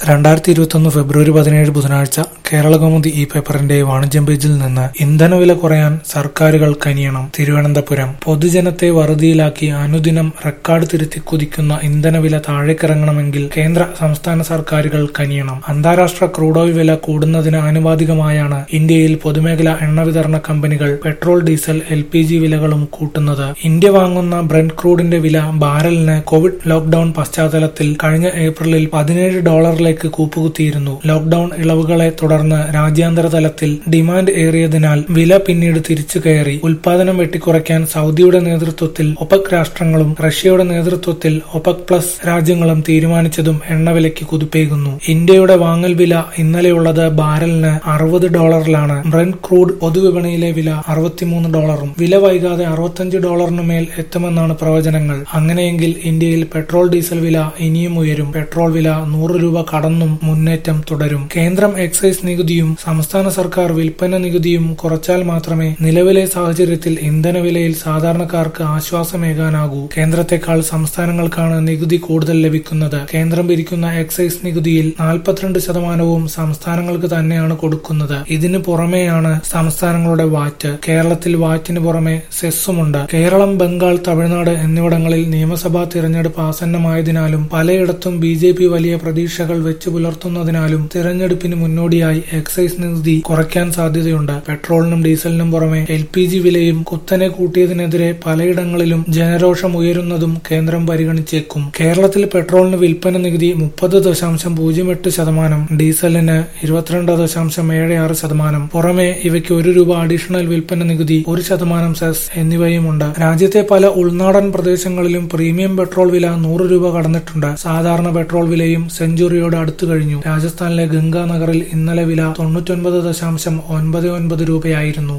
രണ്ടായിരത്തി ഇരുപത്തൊന്ന് ഫെബ്രുവരി പതിനേഴ് ബുധനാഴ്ച കേരളകൗമുദി ഈ പേപ്പറിന്റെ വാണിജ്യം പേജിൽ നിന്ന് ഇന്ധനവില കുറയാൻ സർക്കാരുകൾ കനിയണം തിരുവനന്തപുരം പൊതുജനത്തെ വറുതിയിലാക്കി അനുദിനം റെക്കോർഡ് തിരുത്തി കുതിക്കുന്ന ഇന്ധനവില താഴേക്കിറങ്ങണമെങ്കിൽ കേന്ദ്ര സംസ്ഥാന സർക്കാരുകൾ കനിയണം അന്താരാഷ്ട്ര ക്രൂഡ് ഓയിൽ വില കൂടുന്നതിന് ആനുപാതികമായാണ് ഇന്ത്യയിൽ പൊതുമേഖലാ എണ്ണ വിതരണ കമ്പനികൾ petrol diesel L P G വിലകളും കൂട്ടുന്നത് ഇന്ത്യ വാങ്ങുന്ന ബ്രന്റ് ക്രൂഡിന്റെ വില ബാരലിന് കോവിഡ് ലോക്ഡൌൺ പശ്ചാത്തലത്തിൽ കഴിഞ്ഞ ഏപ്രിലിൽ പതിനേഴ് ഡോളറിലേക്ക് കൂപ്പുകുത്തിയിരുന്നു ലോക്ഡൌൺ ഇളവുകളെ തുടർന്ന് രാജ്യാന്തര തലത്തിൽ ഡിമാൻഡ് ഏറിയതിനാൽ വില പിന്നീട് തിരിച്ചു കയറി ഉൽപാദനം വെട്ടിക്കുറയ്ക്കാൻ സൗദിയുടെ നേതൃത്വത്തിൽ ഒപക് രാഷ്ട്രങ്ങളും റഷ്യയുടെ നേതൃത്വത്തിൽ ഒപക് പ്ലസ് രാജ്യങ്ങളും തീരുമാനിച്ചതും എണ്ണവിലയ്ക്ക് കുതിപ്പേകുന്നു ഇന്ത്യയുടെ വാങ്ങൽ വില ഇന്നലെയുള്ളത് ബാരലിന് അറുപത് ഡോളറിലാണ് ബ്രന്റ് ക്രൂഡ് പൊതുവിപണിയിലെ വില അറുപത്തിമൂന്ന് ഡോളറും വില വൈകാതെ അറുപത്തഞ്ച് ഡോളറിന് മേൽ എത്തുമെന്നാണ് പ്രവചനങ്ങൾ അങ്ങനെയെങ്കിൽ ഇന്ത്യയിൽ പെട്രോൾ ഡീസൽ വില ഇനിയും ഉയരും പെട്രോൾ വില നൂറ് രൂപ കടന്നും മുന്നേറ്റം തുടരും കേന്ദ്രം എക്സൈസ് നികുതിയും സംസ്ഥാന സർക്കാർ വിൽപ്പന നികുതിയും കുറച്ചാൽ മാത്രമേ നിലവിലെ സാഹചര്യത്തിൽ ഇന്ധനവിലയിൽ സാധാരണക്കാർക്ക് ആശ്വാസമേകാനാകൂ കേന്ദ്രത്തെക്കാൾ സംസ്ഥാനങ്ങൾക്കാണ് നികുതി കൂടുതൽ ലഭിക്കുന്നത് കേന്ദ്രം പിരിക്കുന്ന എക്സൈസ് നികുതിയിൽ നാൽപ്പത്തിരണ്ട് ശതമാനവും സംസ്ഥാനങ്ങൾക്ക് തന്നെയാണ് കൊടുക്കുന്നത് ഇതിനു പുറമെയാണ് സംസ്ഥാനങ്ങളുടെ വാറ്റ് കേരളത്തിൽ വാറ്റിന് പുറമെ സെസ്സുമുണ്ട് കേരളം ബംഗാൾ തമിഴ്നാട് എന്നിവിടങ്ങളിൽ നിയമസഭാ തിരഞ്ഞെടുപ്പ് ആസന്നമായതിനാലും പലയിടത്തും ബി ജെ പി വലിയ പ്രതീക്ഷകൾ വെച്ചു പുലർത്തുന്നതിനാലും തിരഞ്ഞെടുപ്പിന് മുന്നോടിയായി എക്സൈസ് നികുതി കുറയ്ക്കാൻ സാധ്യതയുണ്ട് പെട്രോളിനും ഡീസലിനും പുറമെ എൽ പി ജി വിലയും കുത്തനെ കൂട്ടിയതിനെതിരെ പലയിടങ്ങളിലും ജനരോഷം ഉയരുന്നതും കേന്ദ്രം പരിഗണിച്ചേക്കും കേരളത്തിൽ പെട്രോളിന് വിൽപ്പന നികുതി മുപ്പത് ദശാംശം പൂജ്യം എട്ട് ശതമാനം ഡീസലിന് ഇരുപത്തിരണ്ട് ദശാംശം ഏഴ് ആറ് ശതമാനം പുറമെ ഇവയ്ക്ക് ഒരു രൂപ അഡീഷണൽ വിൽപ്പന നികുതി ഒരു ശതമാനം സെസ് എന്നിവയുമുണ്ട് രാജ്യത്തെ പല ഉൾനാടൻ പ്രദേശങ്ങളിലും പ്രീമിയം പെട്രോൾ വില നൂറ് രൂപ കടന്നിട്ടുണ്ട് സാധാരണ പെട്രോൾ വിലയും സെഞ്ചുറിയോട് അടുത്തു കഴിഞ്ഞു രാജസ്ഥാനിലെ ഗംഗാനഗറിൽ ഇന്നലെ വില തൊണ്ണൂറ്റൊൻപത് ദശാംശം ഒൻപത് ഒൻപത് രൂപയായിരുന്നു